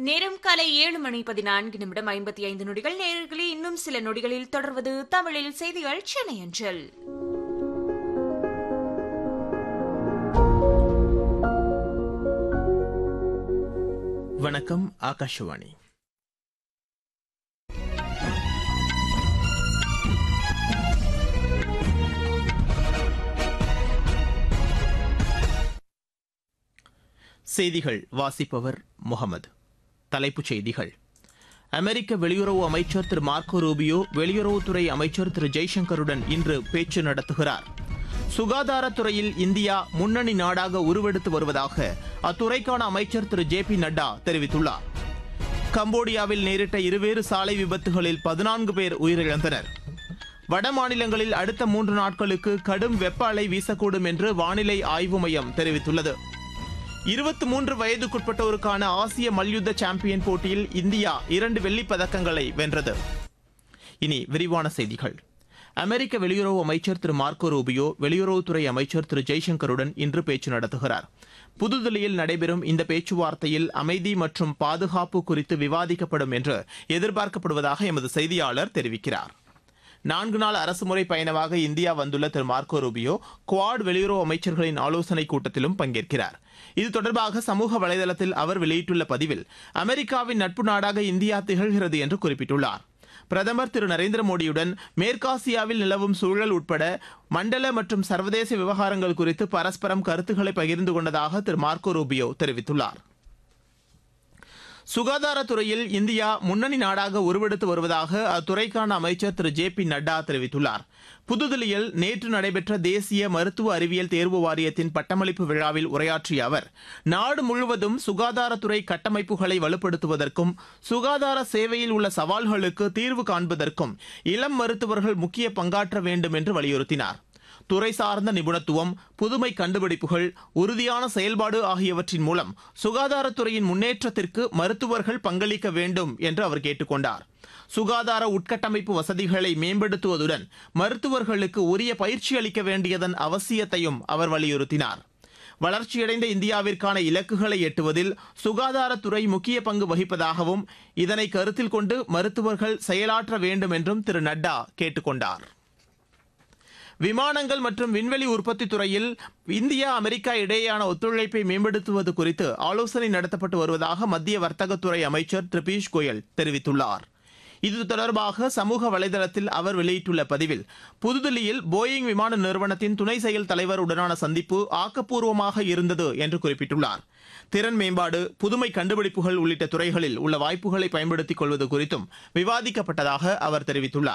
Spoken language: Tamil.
நேரம் காலை ஏழு மணி பதினான்கு நிமிடம் ஐம்பத்தி ஐந்து நொடிகள் நேர்களே இன்னும் சில நொடிகளில் தொடர்வது தமிழில் செய்திகள் சென்னை அஞ்சல் வணக்கம் ஆகாஷவாணி செய்திகள் வாசிப்பவர் முகமது தலைப்புச் செய்திகள் அமெரிக்க வெளியுறவு அமைச்சர் திரு மார்க்கோ ரூபியோ வெளியுறவுத்துறை அமைச்சர் திரு ஜெய்சங்கருடன் இன்று பேச்சு நடத்துகிறார் சுகாதாரத்துறையில் இந்தியா முன்னணி நாடாக உருவெடுத்து வருவதாக அத்துறைக்கான அமைச்சர் திரு ஜே பி நட்டா தெரிவித்துள்ளார் கம்போடியாவில் நேரிட்ட இருவேறு சாலை விபத்துகளில் பதினான்கு பேர் உயிரிழந்தனர் வட மாநிலங்களில் அடுத்த மூன்று நாட்களுக்கு கடும் வெப்ப அலை வீசக்கூடும் என்று வானிலை ஆய்வு மையம் தெரிவித்துள்ளது இருபத்தி மூன்று வயதுக்குட்பட்டோருக்கான ஆசிய மல்யுத்த சாம்பியன் போட்டியில் இந்தியா இரண்டு வெள்ளிப் பதக்கங்களை வென்றது இனி விரிவான செய்திகள் அமெரிக்க வெளியுறவு அமைச்சர் திரு மார்க்கோ ரூபியோ வெளியுறவுத்துறை அமைச்சர் திரு ஜெய்சங்கருடன் இன்று பேச்சு நடத்துகிறார் புதுதில்லியில் நடைபெறும் இந்த பேச்சுவார்த்தையில் அமைதி மற்றும் பாதுகாப்பு குறித்து விவாதிக்கப்படும் என்று எதிர்பார்க்கப்படுவதாக எமது செய்தியாளர் தெரிவிக்கிறார் நான்கு நாள் அரசுமுறை பயணமாக இந்தியா வந்துள்ள திரு மார்க்கோ ரூபியோ குவாட் வெளியுறவு அமைச்சர்களின் ஆலோசனைக் கூட்டத்திலும் பங்கேற்கிறார் இது தொடர்பாக சமூக வலைதளத்தில் அவர் வெளியிட்டுள்ள பதிவில் அமெரிக்காவின் நட்பு நாடாக இந்தியா திகழ்கிறது என்று குறிப்பிட்டுள்ளார் பிரதமர் திரு நரேந்திர மோடியுடன் மேற்காசியாவில் நிலவும் சூழல் உட்பட மண்டல மற்றும் சர்வதேச விவகாரங்கள் குறித்து பரஸ்பரம் கருத்துக்களை பகிர்ந்து கொண்டதாக திரு மார்க்கோ ரூபியோ தெரிவித்துள்ளார் சுகாதாரத்துறையில் இந்தியா முன்னணி நாடாக உருவெடுத்து வருவதாக அத்துறைக்கான அமைச்சர் திரு ஜே பி நட்டா தெரிவித்துள்ளார் புதுதில்லியில் நேற்று நடைபெற்ற தேசிய மருத்துவ அறிவியல் தேர்வு வாரியத்தின் பட்டமளிப்பு விழாவில் உரையாற்றிய அவர் நாடு முழுவதும் சுகாதாரத்துறை கட்டமைப்புகளை வலுப்படுத்துவதற்கும் சுகாதார சேவையில் உள்ள சவால்களுக்கு தீர்வு காண்பதற்கும் இளம் மருத்துவர்கள் முக்கிய பங்காற்ற வேண்டும் என்று வலியுறுத்தினார் துறை சார்ந்த நிபுணத்துவம் புதுமை கண்டுபிடிப்புகள் உறுதியான செயல்பாடு ஆகியவற்றின் மூலம் சுகாதாரத்துறையின் முன்னேற்றத்திற்கு மருத்துவர்கள் பங்களிக்க வேண்டும் என்று அவர் கேட்டுக்கொண்டார் சுகாதார உட்கட்டமைப்பு வசதிகளை மேம்படுத்துவதுடன் மருத்துவர்களுக்கு உரிய பயிற்சி அளிக்க வேண்டியதன் அவசியத்தையும் அவர் வலியுறுத்தினார் வளர்ச்சியடைந்த இந்தியாவிற்கான இலக்குகளை எட்டுவதில் சுகாதாரத்துறை முக்கிய பங்கு வகிப்பதாகவும் இதனை கருத்தில் கொண்டு மருத்துவர்கள் செயலாற்ற வேண்டும் என்றும் திரு நட்டா கேட்டுக்கொண்டார் விமானங்கள் மற்றும் விண்வெளி உற்பத்தி துறையில் இந்தியா அமெரிக்கா இடையேயான ஒத்துழைப்பை மேம்படுத்துவது குறித்து ஆலோசனை நடத்தப்பட்டு வருவதாக மத்திய வர்த்தகத்துறை அமைச்சர் திரு பியூஷ் கோயல் தெரிவித்துள்ளார் இது தொடர்பாக சமூக வலைதளத்தில் அவர் வெளியிட்டுள்ள பதிவில் புதுதில்லியில் போயிங் விமான நிறுவனத்தின் துணை செயல் தலைவர் உடனான சந்திப்பு ஆக்கப்பூர்வமாக இருந்தது என்று குறிப்பிட்டுள்ளார் திறன் மேம்பாடு புதுமை கண்டுபிடிப்புகள் உள்ளிட்ட துறைகளில் உள்ள வாய்ப்புகளை பயன்படுத்திக் கொள்வது குறித்தும் விவாதிக்கப்பட்டதாக அவர் தெரிவித்துள்ளார்